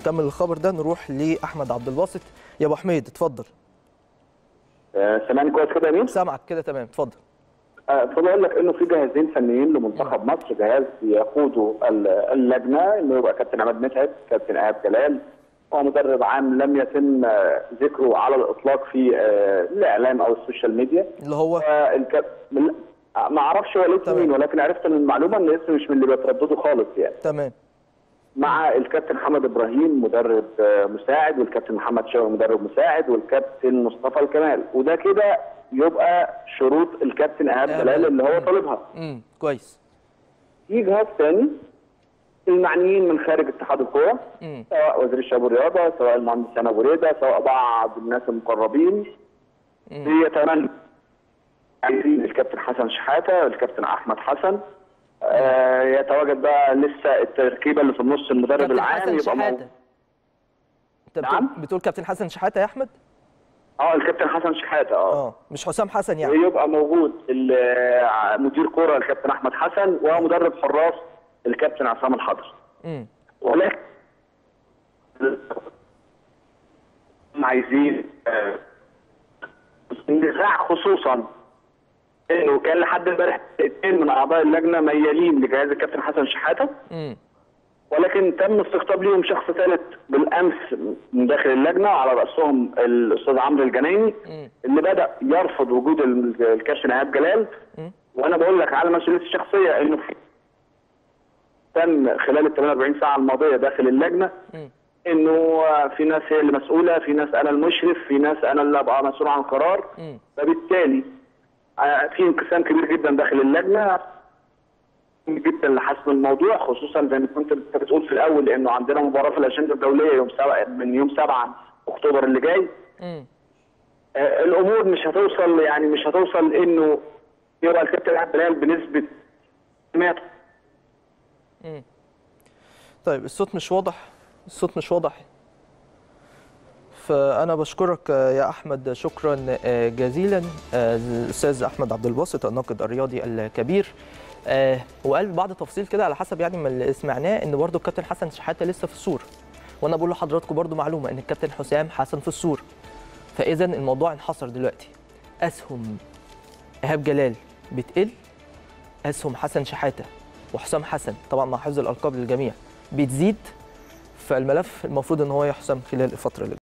نكمل الخبر ده نروح لاحمد عبد الباسط يا ابو حميد اتفضل آه، سامعني كويس كده يا مين؟ سامعك كده تمام اتفضل اتفضل اقول لك انه في جهازين فنيين لمنتخب مصر جهاز يقوده ال- اللجنه انه يبقى كابتن عماد متعب كابتن ايهاب جلال هو مدرب عام لم يتم آه، ذكره على الاطلاق في آه، الاعلام او السوشيال ميديا اللي هو والكاب... من- ما اعرفش هو الاسم تمام. مين ولكن عرفت من المعلومه ان الاسم مش من اللي بيترددوا خالص يعني تمام مع الكابتن محمد ابراهيم مدرب آه، مساعد والكابتن محمد شوقي مدرب مساعد والكابتن مصطفى الكمال وده كده يبقى شروط الكابتن ايهاب إيهاب جلال جلال. اللي هو مم. طالبها امم كويس في جهاز ثاني المعنيين من خارج اتحاد الكوره امم سواء وزير الشباب والرياضه سواء المهندس هنا ابو ريده سواء بعض الناس المقربين بيتمنى عايزين الكابتن حسن شحاته الكابتن احمد حسن آه يتواجد بقى لسه التركيبه اللي في النص المدرب كابتن العام حسن يبقى مو- شحاته انت بتقول, نعم؟ بتقول كابتن حسن شحاته يا احمد اه الكابتن حسن شحاته اه اه مش حسام حسن يعني يبقى موجود ال- مدير كوره الكابتن احمد حسن ومدرب حراس الكابتن عصام الحضر امم ولكن هم عايزين آه، النزاع خصوصا انه كان لحد امبارح اثنين من اعضاء اللجنه ميالين لجهاز الكابتن حسن شحاته امم ولكن تم استقطاب ليهم شخص ثالث بالامس من داخل اللجنه على راسهم الاستاذ عمرو الجنايني مم. اللي بدا يرفض وجود ال- الكابتن ايهاب جلال مم. وانا بقول لك على مسؤوليتي الشخصيه انه في تم خلال ال 48 ساعه الماضيه داخل اللجنه مم. انه في ناس هي اللي مسؤوله في ناس انا المشرف في ناس انا اللي ابقى مسؤول عن القرار مم. فبالتالي آه، في انقسام كبير جدا داخل اللجنه جدا لحسم الموضوع خصوصا زي ما كنت انت بتقول في الاول انه عندنا مباراه في الاجنده الدوليه يوم سبعة من يوم 7 اكتوبر اللي جاي امم آه، الامور مش هتوصل يعني مش هتوصل انه يبقى الكابتن عبد الهلال بنسبه 100 طيب الصوت مش واضح الصوت مش واضح فأنا بشكرك آه، يا أحمد شكرا آه، جزيلا آه، الأستاذ أحمد عبد الباسط الناقد الرياضي الكبير آه، وقال بعض التفاصيل كده على حسب يعني ما اللي سمعناه إن برضو الكابتن حسن شحاتة لسه في الصورة وأنا بقول لحضراتكم برضو معلومة إن الكابتن حسام حسن في الصورة فإذا الموضوع انحصر دلوقتي أسهم إيهاب جلال بتقل أسهم حسن شحاتة وحسام حسن طبعا مع حفظ الألقاب للجميع بتزيد فالملف المفروض ان هو يحسم خلال الفتره اللي